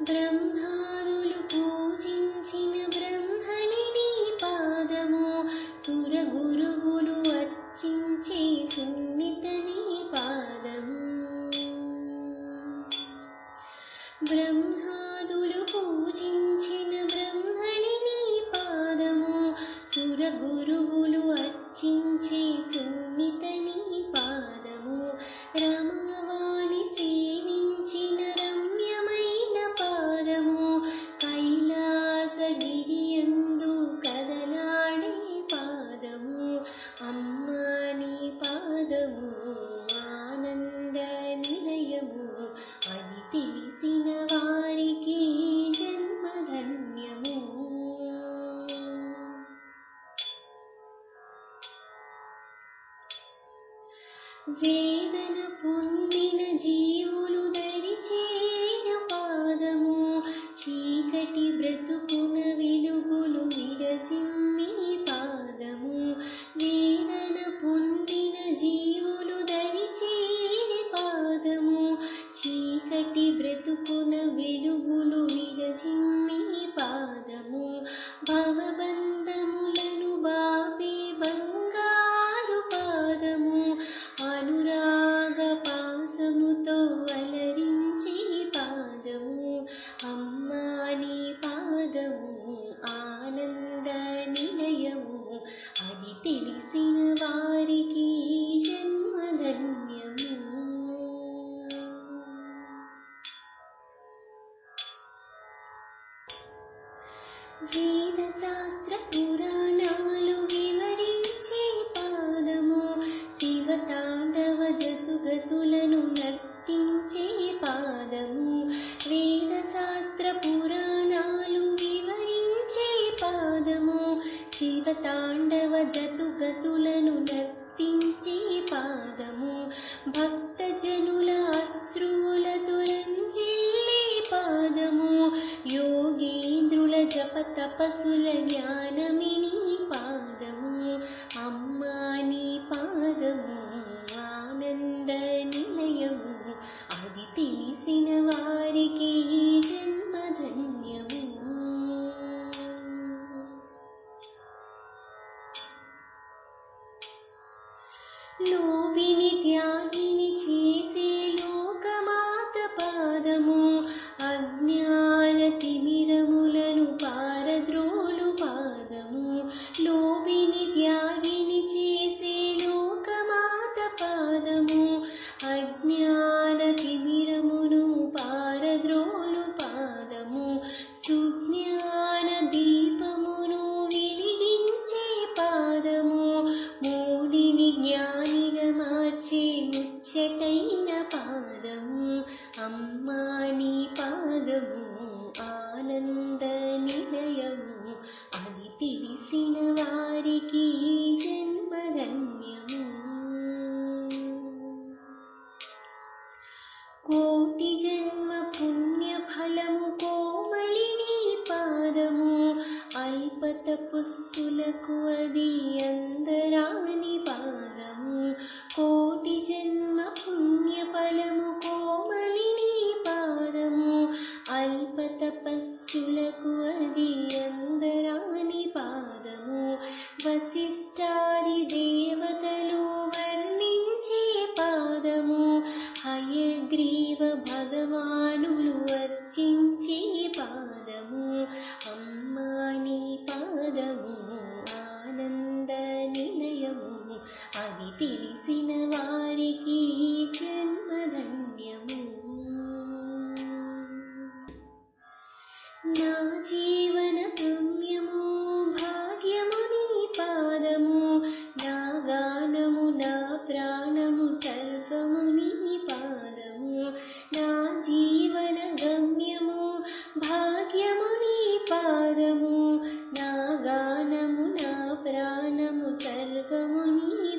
బ్రహ్మాదులు పూజించిన బ్రహ్మని నీ పాదము సుర గురువులు అర్చించే సున్నిత నీ పాదము బ్రహ్మాదులు పూజించిన బ్రహ్మని నీ పాదము సుర గురువులు అర్చించే సున్నిత నీ పాదము రమావాణి సేవించిన రమ్యమైన పాదము కైలాసగిరియందు కదలాడే పాదము అమ్మా నీ పాదము ఆనంద నిలయము అది తెలిసిన వారికి జన్మధన్యము వేదన పొందిన జీవులు దరిచేరు పాదము చీకటి బ్రతుకున వెలుగులు విరజిమ్మి పాదము వేదన పొందిన జీవులు దరిచేరి పాదము చీకటి బ్రతుకున వెలుగులు విరజిమ్మి పాదము భవబంధములను బాపే బంగారు పాదము అనురాగ పాసముతో అలరించే పాదము అమ్మా నీ పాదము ఆనంద నిలయము అది తెలిసిన వారికి జన్మధన్యము వేద శాస్త్ర పురాణాలు వివరించే పాదము శివ తాండవ జతుగతులను నర్తించే పాదము వేద శాస్త్ర పురాణాలు వివరించే పాదము శివ తాండవ జతుగతులను నర్తించే పాదము భక్త జనుల అశ్రువులతో రంజిల్లే పాదము యోగేంద్రుల జప తపస్సుల జ్ఞానమిని పాదము అమ్మా నీ పాదము ఆనంద నిలయము అది తెలిసిన వారికి జన్మధన్యము లోబిని త్యాగిని చేసే లోకమాత పాదము అజ్ఞాన తిమిరములను పారద్రోలు పాదము లోబిని త్యాగిని చేసే లోకమాత పాదము అజ్ఞాన తిమిరమును పారద్రోలు పాదము సుజ్ఞాన దీపమును వెలిగించే పాదము మూడిని జ్ఞానిగా మార్చే ముచ్చటైన పాదము అమ్మా నీ పాదము ఆనంద నిలయము అది తెలిసిన వారికి జన్మధన్యము కోటి జన్మ పుణ్య ఫలము కోమలిని పాదము అల్పత పుస్సులకు అది అందరాని పాదము కోటి జన్మ పుణ్య ఫలము కోమలిని పాదము అల్ప తపస్సులకు అది అందరాని పాదము వశిష్టాది దేవతలు వర్ణించే పాదము హయగ్రీవ భగవానులు అర్చించే పాదము అమ్మా నీ పాదము ఆనంద నిలయము అది తెలిసిన వారికి జన్మధన్యము నా జీవన గమ్యము భాగ్యము నీ పాదము నా గానము నా ప్రాణము సర్వము నీ పాదము నా జీవన గమ్యము భాగ్యము నీ పాదము నా గానము నా ప్రాణము సర్వము నీ